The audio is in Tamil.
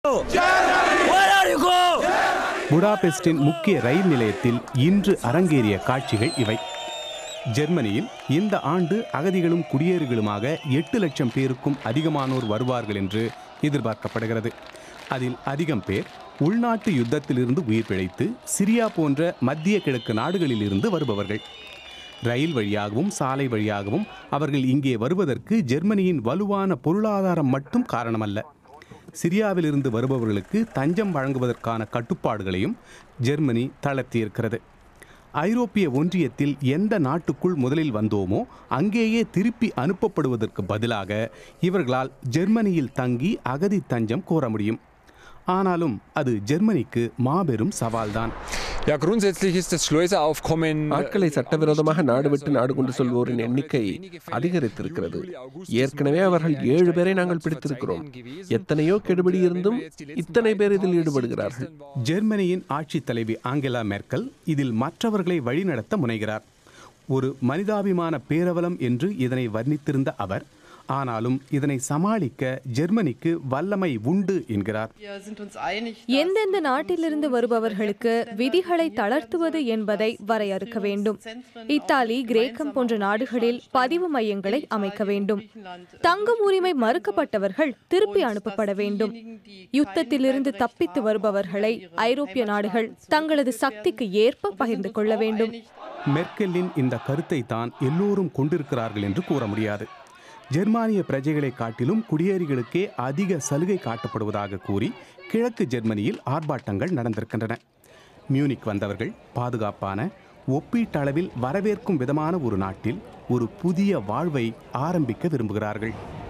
புடாபெஸ்டின் முக்கிய ரயில் நிலையத்தில் இன்று அரங்கேறிய காட்சிகள் இவை ஜெர்மனியில் இந்த ஆண்டு அகதிகளும் குடியேறிகளுமாக எட்டு லட்சம் பேருக்கும் அதிகமானோர் வருவார்கள் என்று எதிர்பார்க்கப்படுகிறது அதில் அதிகம் பேர் உள்நாட்டு யுத்தத்திலிருந்து உயிர் பிழைத்து சிரியா போன்ற மத்திய கிழக்கு நாடுகளில் இருந்து வருபவர்கள் ரயில் வழியாகவும் சாலை வழியாகவும் அவர்கள் இங்கே வருவதற்கு ஜெர்மனியின் வலுவான பொருளாதாரம் மட்டும் காரணமல்ல சிரியாவிலிருந்து வருபவர்களுக்கு தஞ்சம் வழங்குவதற்கான கட்டுப்பாடுகளையும் ஜெர்மனி தளர்த்தியிருக்கிறது ஐரோப்பிய ஒன்றியத்தில் எந்த நாட்டுக்குள் முதலில் வந்தோமோ அங்கேயே திருப்பி அனுப்பப்படுவதற்கு பதிலாக இவர்களால் ஜெர்மனியில் தங்கி அகதி தஞ்சம் கோர முடியும் ஆனாலும் அது ஜெர்மனிக்கு மாபெரும் சவால்தான் Ja, grundsätzlich ist das Schleuseraufkommen. ஆட்களை சட்டவிரோதமாக நாடு விட்டு நாடு கொண்டு செல்வோரின் எண்ணிக்கை அதிகரித்திருக்கிறது ஏற்கனவே அவர்கள் ஏழு பேரை நாங்கள் பிடித்திருக்கிறோம் எத்தனையோ கெடுபிடி இருந்தும் இத்தனை பேர் இதில் ஈடுபடுகிறார்கள் ஜெர்மனியின் ஆட்சித் தலைவி ஆங்கெலா மெர்க்கல் இதில் மற்றவர்களை வழிநடத்த முனைகிறார் ஒரு மனிதாபிமான பேரவலம் என்று இதனை வர்ணித்திருந்த அவர் ஆனாலும் இதனை சமாளிக்க ஜெர்மனிக்கு வல்லமை உண்டு என்கிறார் Wir sind uns einig, எந்தெந்த நாட்டிலிருந்து வருபவர்களுக்கு விதிகளை தளர்த்துவது என்பதை வரையறுக்க வேண்டும் இத்தாலி கிரேக்கம் போன்ற நாடுகளில் பதிவு மையங்களை அமைக்க வேண்டும் தங்கும் உரிமை மறுக்கப்பட்டவர்கள் திருப்பி அனுப்பப்பட வேண்டும் யுத்தத்திலிருந்து தப்பித்து வருபவர்களை ஐரோப்பிய நாடுகள் தங்களது சக்திக்கு ஏற்ப பகிர்ந்து கொள்ள வேண்டும் மெர்க்கெல்லின் இந்த கருத்தை தான் எல்லோரும் கொண்டிருக்கிறார்கள் என்று கூற முடியாது ஜெர்மானிய பிரஜைகளை காட்டிலும் குடியேறிகளுக்கே அதிக சலுகை காட்டப்படுவதாக கூறி கிழக்கு ஜெர்மனியில் ஆர்ப்பாட்டங்கள் நடந்திருக்கின்றன மியூனிக் வந்தவர்கள் பாதுகாப்பான ஒப்பீட்டளவில் வரவேற்கும் விதமான ஒரு நாட்டில் ஒரு புதிய வாழ்வை ஆரம்பிக்க விரும்புகிறார்கள்